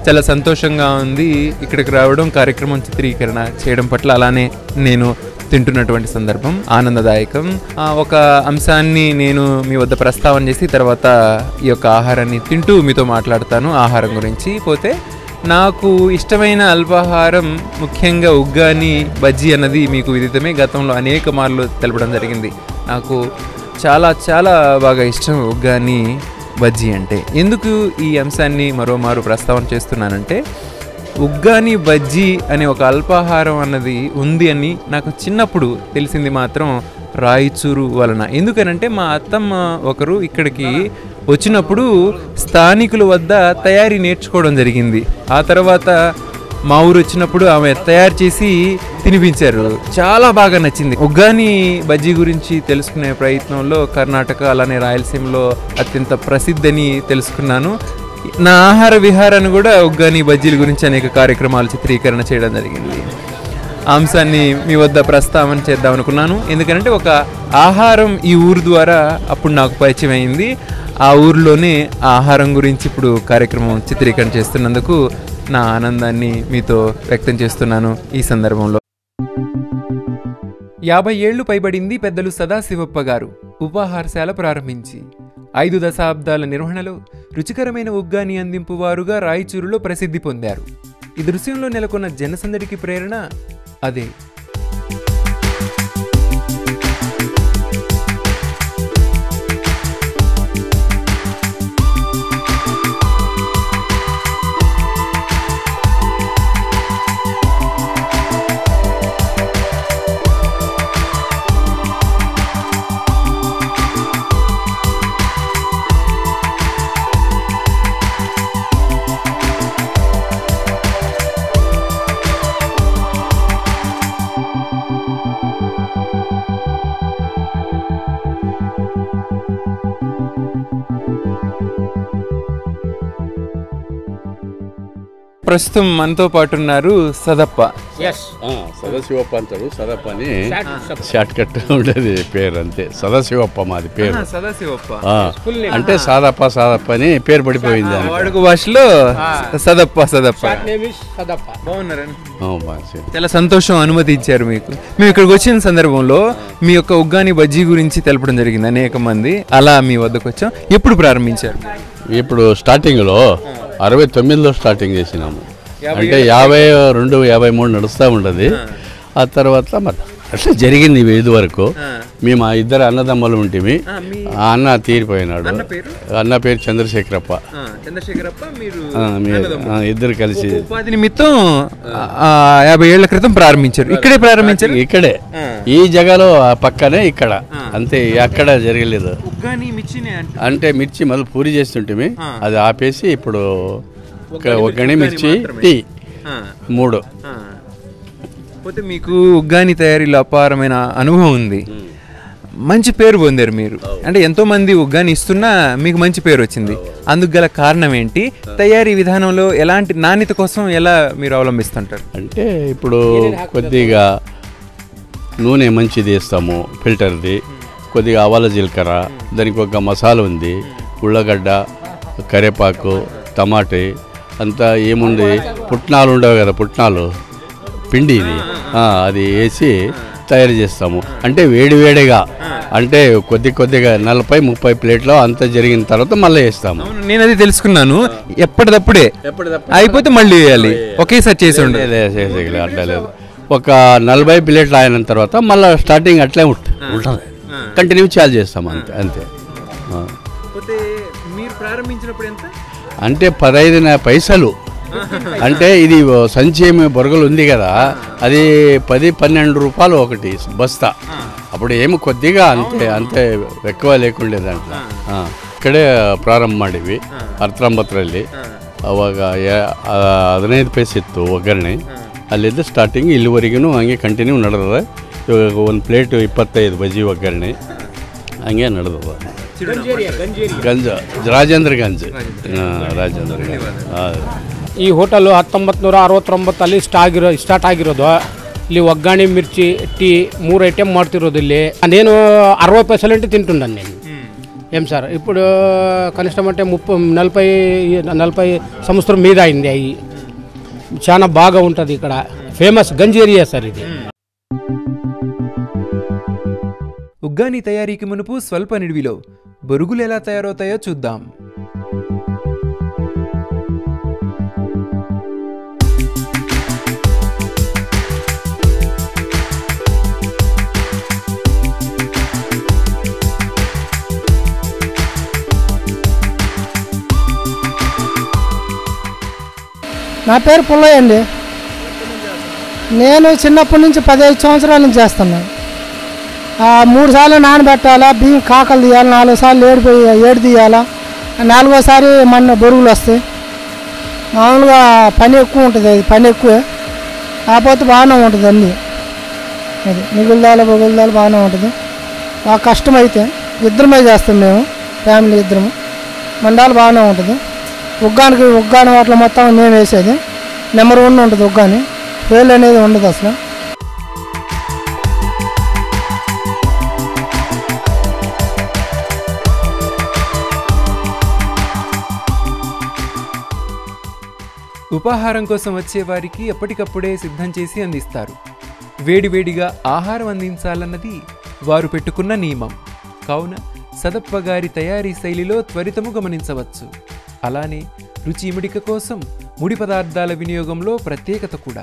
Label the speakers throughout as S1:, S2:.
S1: చాలా సంతోషంగా ఉంది ఇక్కడికి రావడం కార్యక్రమం చిత్రీకరణ చేయడం పట్ల అలానే నేను తింటున్నటువంటి సందర్భం ఆనందదాయకం ఆ, ఒక అంశాన్ని నేను మీ వద్ద ప్రస్తావన చేసి తర్వాత ఈ యొక్క ఆహారాన్ని తింటూ మీతో మాట్లాడతాను ఆహారం గురించి పోతే నాకు ఇష్టమైన అల్పాహారం ముఖ్యంగా ఉగ్గాని బజ్జీ అన్నది మీకు విదితమే గతంలో అనేక మార్లు తెలపడం జరిగింది నాకు చాలా చాలా బాగా ఇష్టం ఉగ్గాని బజ్జీ అంటే ఎందుకు ఈ అంశాన్ని మరోమారు ప్రస్తావన చేస్తున్నానంటే ఉగ్గాని బజ్జీ అనే ఒక అల్పాహారం అన్నది ఉంది అని నాకు చిన్నప్పుడు తెలిసింది మాత్రం రాయిచూరు వలన ఎందుకనంటే మా అత్తమ్మ ఒకరు ఇక్కడికి వచ్చినప్పుడు స్థానికుల వద్ద తయారీ నేర్చుకోవడం జరిగింది ఆ తర్వాత మా ఊరు వచ్చినప్పుడు ఆమె తయారు చేసి తినిపించారు చాలా బాగా నచ్చింది ఉగ్గాని బజ్జీ గురించి తెలుసుకునే ప్రయత్నంలో కర్ణాటక అలానే రాయలసీమలో అత్యంత ప్రసిద్ధని తెలుసుకున్నాను నా ఆహార విహారాన్ని కూడా ఉగ్గాని బజ్జీల గురించి అనేక కార్యక్రమాలు చిత్రీకరణ చేయడం జరిగింది ఆ అంశాన్ని మీ వద్ద ప్రస్తావన చేద్దాం అనుకున్నాను ఎందుకంటే ఒక ఆహారం ఈ ఊరు ద్వారా అప్పుడు నాకు పరిచయం అయింది ఆ ఊరిలోనే ఆ ఆహారం గురించి ఇప్పుడు కార్యక్రమం చిత్రీకరణ చేస్తున్నందుకు నా ఆనందాన్ని మీతో వ్యక్తం చేస్తున్నాను ఈ సందర్భంలో యాభై ఏళ్లు పైబడింది పెద్దలు సదాశివప్ప గారు ఉపాహారశాల ప్రారంభించి ఐదు దశాబ్దాల నిర్వహణలో రుచికరమైన ఉగ్గాని అందింపు వారుగా రాయచూరులో ప్రసిద్ధి పొందారు ఈ దృశ్యంలో నెలకొన్న జనసందడికి ప్రేరణ అదే ప్రస్తుతం మనతో పాటు ఉన్నారు సదప్ప
S2: ఎస్
S3: ఆ, సదాశివప్ప అంటాడు సదప్ప అని షార్ట్ కట్ ఉండేది పేరు అంతే సదాశివప్ప మాది పేరు
S1: సదాశివప్ప
S3: ఆ, అంటే సాదప్ప సాదప్ప అని పేరు పడిపోయింది దానికి.
S1: వాడుక భాషలో సదప్ప సదప్ప
S2: నేమ్ ఇస్ సదప్ప
S1: బాగున్నారండి
S3: ఆ, బాగా
S1: చాలా సంతోషం అనుమతి ఇచ్చారు మీకు మేము ఇక్కడికి వచ్చిన సందర్భంలో మీ యొక్క ఉగ్గాని బజ్జీ గురించి తెలపడం జరిగింది అనేక మంది అలా మీ వద్దకు వచ్చాం ఎప్పుడు ప్రారంభించారు
S3: ఇప్పుడు స్టార్టింగ్లో అరవై తొమ్మిదిలో స్టార్టింగ్ చేసినాము అంటే యాభై రెండు యాభై మూడు నడుస్తూ ఉండదు ఆ తర్వాత మరి అట్లా జరిగింది ఇవి ఇది వరకు మేము ఆ ఇద్దరు అన్నదమ్మలు ఉంటిమి ఆ అన్న తీరిపోయినాడు అన్న పేరు చంద్రశేఖరప్ప
S1: చంద్రశేఖరప్ప మీరు
S3: ఆ, మీ- ఆ, ఇద్దరు కలిసి
S1: ఉపాధి నిమిత్తం ఆ, యాభై ఏళ్ల క్రితం ప్రారంభించారు ఇక్కడే ప్రారంభించారు
S3: ఇక్కడే ఈ జగలో ఆ పక్కనే ఇక్కడ అంతే అక్కడ జరగలేదు
S1: ఉగ్గాని మిర్చినే అంటే
S3: అంటే మిర్చి మళ్ళీ పూరి చేస్తుంటిమి అది ఆపేసి ఇప్పుడు ఒక- ఒకని మిర్చి టీ మూడు
S1: పోతే మీకు ఉగ్గాని తయారీలో అపారమైన అనుభవం ఉంది మంచి పేరు పొందారు మీరు అంటే ఎంతో మంది ఉగ్గాని ఇస్తున్నా మీకు మంచి పేరు వచ్చింది అందుకు గల కారణం ఏంటి తయారీ విధానంలో ఎలాంటి నాణ్యత కోసం ఎలా మీరు అవలంబిస్తుంటారు
S3: అంటే ఇప్పుడు కొద్దిగా నూనె మంచిది వేస్తాము ఫిల్టర్ది కొద్దిగా ఆవాల జీలకర్ర దానికి ఒక మసాలా ఉంది ఉల్లగడ్డ కరివేపాకు టమాటీ అంతా ఏముంది పుట్నాలు ఉండవు కదా పుట్నాలు పిండి ఇది ఆ, అది వేసి తయారు చేస్తాము అంటే వేడి వేడిగా అంటే కొద్ది కొద్దిగా నలభై ముప్పై ప్లేట్లో అంతా జరిగిన తర్వాత మళ్ళీ వేస్తాము
S1: అవును నేను అది తెలుసుకున్నాను ఎప్పటిదప్పుడే అయిపోతే మళ్ళీ వేయాలి ఒకేసారి చేసి ఉండదు
S3: లేదు, లేదు, లేదు, అట్లా లేదు ఒక నలభై ప్లేట్లు అయిన తర్వాత మళ్ళీ స్టార్టింగ్ అట్లే ఉంటుంది ఉంటుంది కంటిన్యూ చాలు చేస్తాం అంతే అంతే ఆ.
S1: పోతే మీరు ప్రారంభించినప్పుడు ఎంత
S3: అంటే పదహైదు న- పైసలు అంటే ఇది ఓ సంచి ఏమి బొరగలు ఉంది కదా అది పది పన్నెండు రూపాయలు ఒకటి బస్తా అప్పుడు ఏమి కొద్దిగా అంతే అంతే ఎక్కువ లేకుండే దాంట్లో ఆ. ಇಕ್ಕಡೆ ಪ್ರಾರಂಭ ಮಾಡಿವಿ ಅರ್ಥಂಬತ್ತರಲ್ಲಿ ಅವಾಗ ಯಾ- ಆ, ಹದಿನೈದು ಪೈಸೆ ಇತ್ತು ಒಗ್ಗರಣೆ ಅಲ್ಲಿಂದ ಸ್ಟಾರ್ಟಿಂಗ್ ಇಲ್ಲಿವರೆಗೂ ಹಂಗೆ ಕಂಟಿನ್ಯೂ ನಡೆದದ ಇವಾಗ ಒಂದು ಪ್ಲೇಟು ಇಪ್ಪತ್ತೈದು ಬಜ್ಜಿ ಒಗ್ಗರಣೆ ಹಂಗೆ ನಡೆದದ ಗಂಜ ರಾಜೇಂದ್ರ ಗಂಜ್ ಹಾಂ ರಾಜೇಂದ್ರ ಗಂಜ್ ಹೌದು
S2: ಈ ಹೋಟೆಲು ಹತ್ತೊಂಬತ್ತು ನೂರ ಅರವತ್ತೊಂಬತ್ತಲ್ಲಿ ಸ್ಟಾ ಆಗಿರೋ ಸ್ಟಾರ್ಟ್ ಆಗಿರೋದು ಇಲ್ಲಿ ಒಗ್ಗರಣೆ ಮಿರ್ಚಿ ಟೀ ಮೂರು ಐಟಮ್ ಮಾಡ್ತಿರೋದು ಇಲ್ಲಿ ನಾನೇನು అరవై పైసలంటే తింటున్నాను నేను ఏం సార్ ఇప్పుడు కనిష్టం అంటే ముప్పై నలభై నలభై సంవత్సరం మీద అయింది అవి చాలా బాగా ఉంటుంది ఇక్కడ ఫేమస్ గంజ్ ఏరియా సార్ ఇది
S1: ఉగ్గాని తయారీకి మునుపు స్వల్ప నిడివిలో బొరుగులు ఎలా తయారవుతాయో చూద్దాం
S4: నా పేరు పుల్లయ్య అండి నేను చిన్నప్పటి నుంచి పదిహేను సంవత్సరాల నుంచి చేస్తున్నాను ఆ, మూడు సార్లు నానబెట్టాలా బియ్యం కాకలు తీయాలి నాలుగు సార్లు ఏడిపోయి ఏడు తీయాలా నాలుగోసారి మన బొరుగులు వస్తాయి మామూలుగా పని ఎక్కువ ఉంటుంది అది పని ఎక్కువే కాకపోతే బాగానే ఉంటుంది అన్నీ అది మిగులుదాలు బొగులుదాలు బాగానే ఉంటుంది బాగా కష్టమైతే ఇద్దరమే చేస్తాం మేము ఫ్యామిలీ ఇద్దరము మండాలు బాగానే ఉంటుంది ఉగ్గానికి ఉగ్గాని వాటిలో మొత్తం మేము వేసేది నెంబర్ వన్ ఉంటుంది ఉగ్గాని ఫెయిల్ అనేది ఉండదు అసలు
S1: ఉపాహారం కోసం వచ్చే వారికి ఎప్పటికప్పుడే సిద్ధం చేసి అందిస్తారు వేడివేడిగా ఆహారం అందించాలన్నది వారు పెట్టుకున్న నియమం కావున సదప్ప గారి తయారీ శైలిలో త్వరితము గమనించవచ్చు అలానే రుచి ఇమిడిక కోసం ముడి పదార్థాల వినియోగంలో ప్రత్యేకత కూడా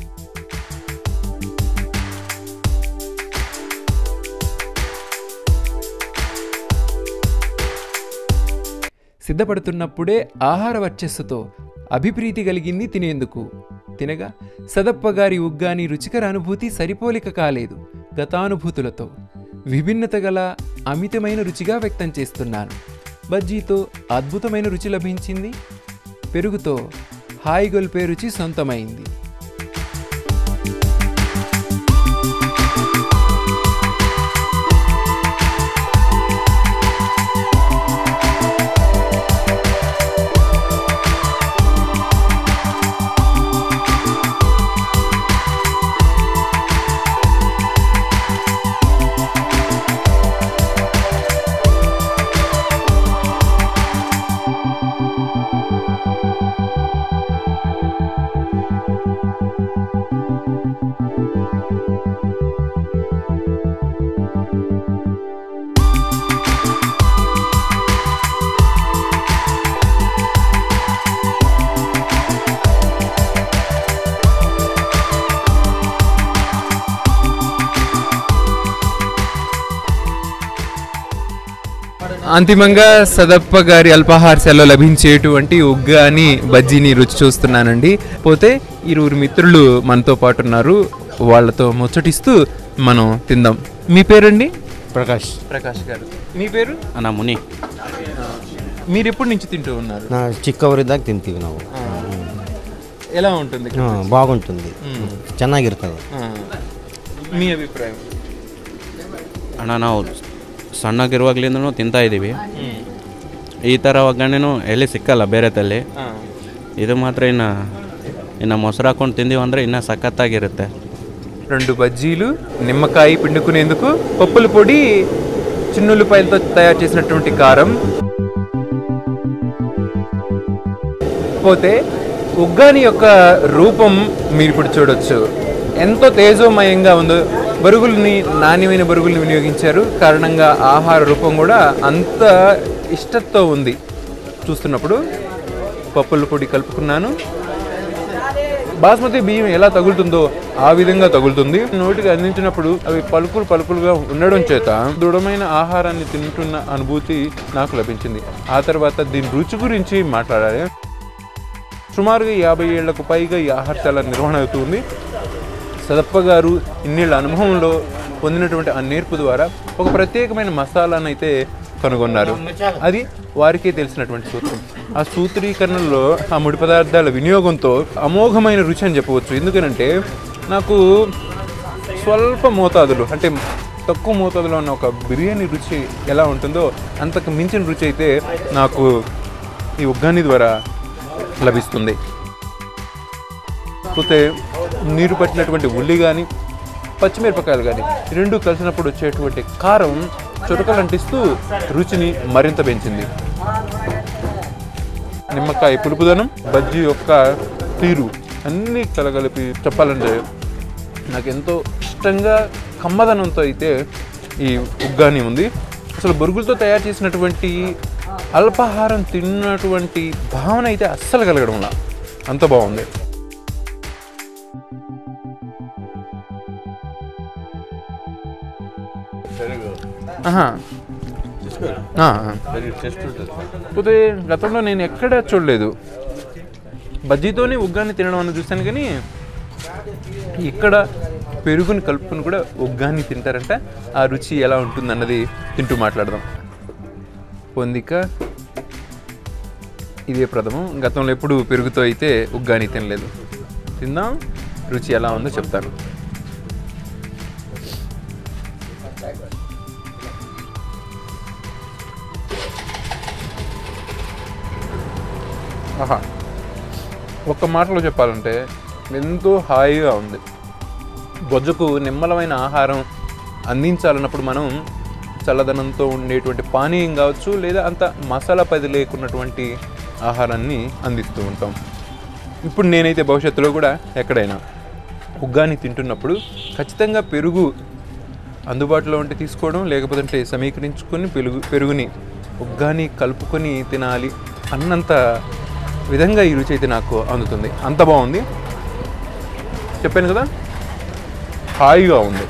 S1: సిద్ధపడుతున్నప్పుడే ఆహార వర్చస్సుతో అభిప్రీతి కలిగింది తినేందుకు తినగా సదప్ప గారి ఉగ్గాని రుచికర అనుభూతి సరిపోలిక కాలేదు గతానుభూతులతో విభిన్నత గల అమితమైన రుచిగా వ్యక్తం చేస్తున్నాను బజ్జీతో అద్భుతమైన రుచి లభించింది పెరుగుతో హాయి గొల్పే రుచి సొంతమైంది అంతిమంగా సదప్ప గారి అల్పాహారశాలలో లభించేటువంటి ఉగ్గాని బజ్జీని రుచి చూస్తున్నానండి పోతే ఇరువురు మిత్రులు మనతో పాటు ఉన్నారు వాళ్ళతో ముచ్చటిస్తూ మనం తిందాం మీ పేరండి
S2: ప్రకాష్
S1: ప్రకాష్ గారు మీ పేరు
S5: ಅಣ್ಣ ಮುನಿ
S1: మీరు ఎప్పటి నుంచి తింటూ ఉన్నారు
S6: ನಾ ಚಿಕ್ಕವರಿದ್ದಾಗ ತಿಂತೀವಿ ನಾವು
S1: ఎలా ఉంటుంది
S6: ಹಾ, ಬಾಗುಂటుంది ಚೆನ್ನಾಗಿರ್ತದೆ
S1: ఆ, మీ అభిప్రాయం
S5: ಅಣ್ಣ ನಾವು ಸಣ್ಣಗಿರುವಾಗ್ಲಿಂದನೂ ತಿಂತಾ ಇದ್ದೀವಿ ಈ ಥರ ಒಗ್ಗರಣೆನೂ ಎಲ್ಲಿ ಸಿಕ್ಕಲ್ಲ ಬೇರೆ ತಲ್ಲಿ
S1: ఆ,
S5: ಇದು ಮಾತ್ರ ಇನ್ನು ಇನ್ನು ಮೊಸರು ಹಾಕೊಂಡು ತಿಂದೀವಿ ಅಂದರೆ ಇನ್ನೂ ಸಖತ್ತಾಗಿರುತ್ತೆ
S1: రెండు బజ్జీలు నిమ్మకాయ పిండుకునేందుకు పప్పుల పొడి చిన్నుల్లిపాయలతో తయారు చేసినటువంటి కారం పోతే ఉగ్గాని యొక్క రూపం మీరు ఇప్పుడు చూడొచ్చు ఎంతో తేజోమయంగా ఉందో బరుగుల్ని నాణ్యమైన బరుగుల్ని వినియోగించారు కారణంగా ఆహార రూపం కూడా అంత ఇష్టంతో ఉంది చూస్తున్నప్పుడు పప్పుల పొడి కలుపుకున్నాను బాస్మతి బియ్యం ఎలా తగులుతుందో ఆ విధంగా తగులుతుంది నోటికి అందించినప్పుడు అవి పలుకులు పలుకులుగా ఉండడం చేత దృఢమైన ఆహారాన్ని తింటున్న అనుభూతి నాకు లభించింది ఆ తర్వాత దీని రుచి గురించి మాట్లాడాలి సుమారుగా యాభై ఏళ్లకు పైగా ఈ ఆహారశాల నిర్వహణ అవుతుంది సదప్ప గారు ఇన్నేళ్ల అనుభవంలో పొందినటువంటి ఆ నేర్పు ద్వారా ఒక ప్రత్యేకమైన మసాలాను అయితే కనుగొన్నారు అది వారికే తెలిసినటువంటి సూత్రం ఆ సూత్రీకరణలో ఆ ముడి పదార్థాల వినియోగంతో అమోఘమైన రుచి అని చెప్పవచ్చు ఎందుకనంటే నాకు స్వల్ప మోతాదులు అంటే తక్కువ మోతాదులో ఉన్న ఒక బిర్యానీ రుచి ఎలా ఉంటుందో అంతకు మించిన రుచి అయితే నాకు ఈ ఉగ్గాని ద్వారా లభిస్తుంది పోతే నీరు పట్టినటువంటి ఉల్లి కానీ పచ్చిమిరపకాయలు కానీ రెండు కలిసినప్పుడు వచ్చేటువంటి కారం చురకలు అంటిస్తూ రుచిని మరింత పెంచింది నిమ్మకాయ పులుపుదనం బజ్జీ యొక్క తీరు అన్నీ కలగలిపి చెప్పాలంటే నాకు ఎంతో ఇష్టంగా కమ్మదనంతో అయితే ఈ ఉగ్గాని ఉంది అసలు బొరుగులతో తయారు చేసినటువంటి అల్పాహారం తిన్నటువంటి భావన అయితే అస్సలు కలగడం లా. అంత బాగుంది ఆహా. ఆ, ఆ. పోతే గతంలో నేను ఎక్కడ చూడలేదు బజ్జీతోనే ఉగ్గాని తినడం అన్నది చూస్తాను కానీ ఇక్కడ పెరుగుని కలుపుకొని కూడా ఉగ్గాన్ని తింటారంట ఆ రుచి ఎలా ఉంటుంది అన్నది తింటూ మాట్లాడదాం పొందిక ఇదే ప్రథమం గతంలో ఎప్పుడు పెరుగుతో అయితే ఉగ్గాని తినలేదు తిందాం రుచి ఎలా ఉందో చెప్తాను ఆహా ఒక్క మాటలో చెప్పాలంటే ఎంతో హాయిగా ఉంది బొజ్జకు నిమ్మలమైన ఆహారం అందించాలన్నప్పుడు మనం చల్లదనంతో ఉండేటువంటి పానీయం కావచ్చు లేదా అంత మసాలా పది లేకున్నటువంటి ఆహారాన్ని అందిస్తూ ఉంటాం ఇప్పుడు నేనైతే భవిష్యత్తులో కూడా ఎక్కడైనా ఉగ్గాని తింటున్నప్పుడు ఖచ్చితంగా పెరుగు అందుబాటులో ఉంటే తీసుకోవడం లేకపోతే సమీకరించుకొని పెరుగు పెరుగుని ఉగ్గాని కలుపుకొని తినాలి అన్నంత విధంగా ఈ రుచి అయితే నాకు అందుతుంది అంత బాగుంది చెప్పాను కదా హాయిగా ఉంది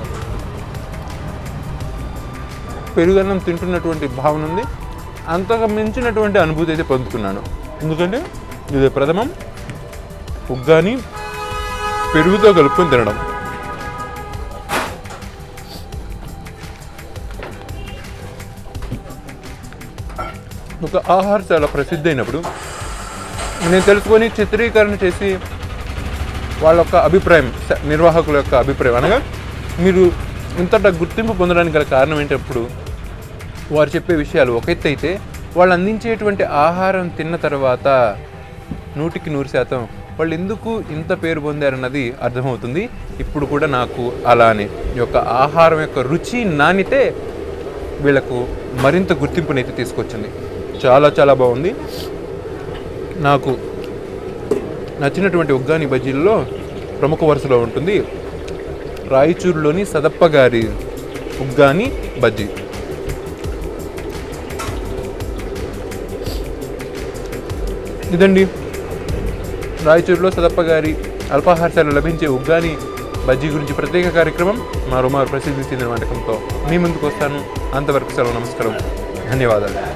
S1: పెరుగన్నం తింటున్నటువంటి భావన ఉంది అంతగా మించినటువంటి అనుభూతి అయితే పొందుతున్నాను ఎందుకంటే ఇది ప్రథమం ఉగ్గాని పెరుగుతో కలుపుకొని తినడం ఒక ఆహార చాలా ప్రసిద్ధి అయినప్పుడు నేను తెలుసుకొని చిత్రీకరణ చేసి వాళ్ళ యొక్క అభిప్రాయం స- నిర్వాహకుల యొక్క అభిప్రాయం అనగా మీరు ఇంతటా గుర్తింపు పొందడానికి గల కారణం ఏంటప్పుడు వారు చెప్పే విషయాలు ఒక ఎత్తు అయితే వాళ్ళు అందించేటువంటి ఆహారం తిన్న తర్వాత నూటికి నూరు శాతం వాళ్ళు ఎందుకు ఇంత పేరు పొందారన్నది అర్థమవుతుంది ఇప్పుడు కూడా నాకు అలానే ఈ యొక్క ఆహారం యొక్క రుచి నాణ్యతే వీళ్ళకు మరింత గుర్తింపునైతే తీసుకొచ్చింది చాలా చాలా బాగుంది నాకు నచ్చినటువంటి ఉగ్గాని బజ్జీల్లో ప్రముఖ వరుసలో ఉంటుంది రాయచూరులోని సదప్ప గారి ఉగ్గాని బజ్జీ ఇదండి రాయచూరులో సదప్ప గారి అల్పాహారశాలలో లభించే ఉగ్గాని బజ్జీ గురించి ప్రత్యేక కార్యక్రమం మా రుమారు ప్రసిద్ధి చెందిన వంటకంతో మీ ముందుకు వస్తాను అంతవరకు సెలవు నమస్కారం ధన్యవాదాలు